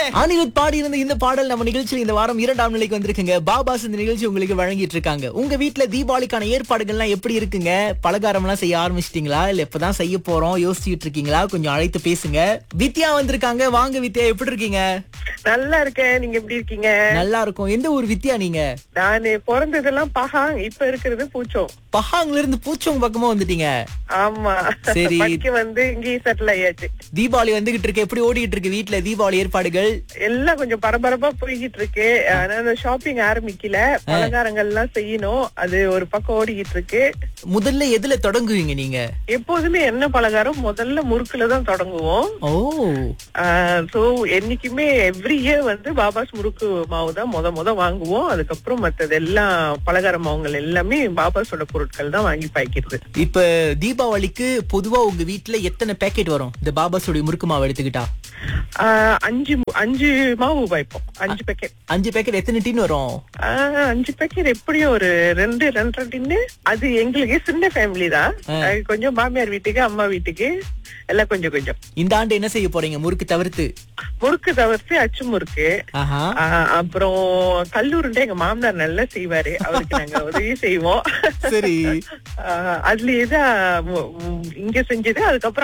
அனிருத் பாடி இருந்த இந்த பாடல் நம்ம நிகழ்ச்சியில் இந்த வாரம் இரண்டாம் நிலைக்கு வந்திருக்குங்க பாபாஸ் இந்த நிகழ்ச்சி உங்களுக்கு வழங்கிட்டு இருக்காங்க உங்க வீட்ல தீபாவளிக்கான ஏற்பாடுகள்லாம் எப்படி இருக்குங்க பலகாரம் எல்லாம் செய்ய ஆரம்பிச்சிட்டீங்களா இல்ல இப்பதான் செய்ய போறோம் யோசிச்சுட்டு இருக்கீங்களா கொஞ்சம் அழைத்து பேசுங்க வித்யா வந்திருக்காங்க வாங்க வித்யா எப்படி இருக்கீங்க நல்லா இருக்கேன் நீங்க எப்படி இருக்கீங்க நல்லா இருக்கும் எந்த ஊர் வித்யா நீங்க நானு பிறந்ததெல்லாம் பகாங் இப்ப இருக்கிறது பூச்சோம் பஹாங்ல இருந்து பூச்சோங்க பக்கமா வந்துட்டீங்க ஆமா சரி. படிக்க வந்து இங்கேயே செட்டில் ஆயாச்சு தீபாவளி வந்துகிட்டு இருக்கு எப்படி ஓடிட்டு இருக்கு வீட்ல தீபாவளி ஏற்பாடுகள் எல்லாம் கொஞ்சம் பரபரப்பா போய்கிட்டு இருக்கு ஆனா ஷாப்பிங் ஆரம்பிக்கல பலகாரங்கள் எல்லாம் செய்யணும் அது ஒரு பக்கம் ஓடிக்கிட்டு இருக்கு முதல்ல எதுல தொடங்குவீங்க நீங்க எப்போதுமே என்ன பலகாரம் முதல்ல முறுக்குல தான் தொடங்குவோம் ஓ சோ என்னைக்குமே எவ்ரி இயர் வந்து பாபாஸ் முறுக்கு மாவு தான் முத முத வாங்குவோம் அதுக்கப்புறம் மத்தது எல்லாம் பலகார மாவுங்கள் எல்லாமே பாபாஸோட பொருட்கள் தான் வாங்கி பாய்க்கிறது இப்ப தீபாவளிக்கு பொதுவா உங்க வீட்ல எத்தனை பேக்கெட் வரும் இந்த பாபாஸோட முறுக்கு மாவு எடுத்துக்கிட்டா ஆஹ் அஞ்சு மு- அஞ்சு மாவு வைப்போம் அஞ்சு பேக்கெட் அஞ்சு பேக்கெட் எத்தனை டின் வரும் அஞ்சு பேக்கெட் எப்படியும் ஒரு ரெண்டு ரெண்டரை டின்னு அது எங்களுக்கு சின்ன ஃபேமிலி தான் அது கொஞ்சம் மாமியார் வீட்டுக்கு அம்மா வீட்டுக்கு எல்லாம் கொஞ்சம் கொஞ்சம் இந்த ஆண்டு என்ன செய்ய போறீங்க முறுக்கு தவிர்த்து முறுக்கு தவிர்த்து அச்சு முறுக்கு ஆஹா ஆஹ் அப்புறம் கல்லூருண்டே எங்க மாமனார் நல்லா செய்வாரு அவருக்கு நாங்க உதவி செய்வோம் சரி ஆஹ் அதுலயே தான் மு- மு- இங்க செஞ்சது அதுக்கப்புறம்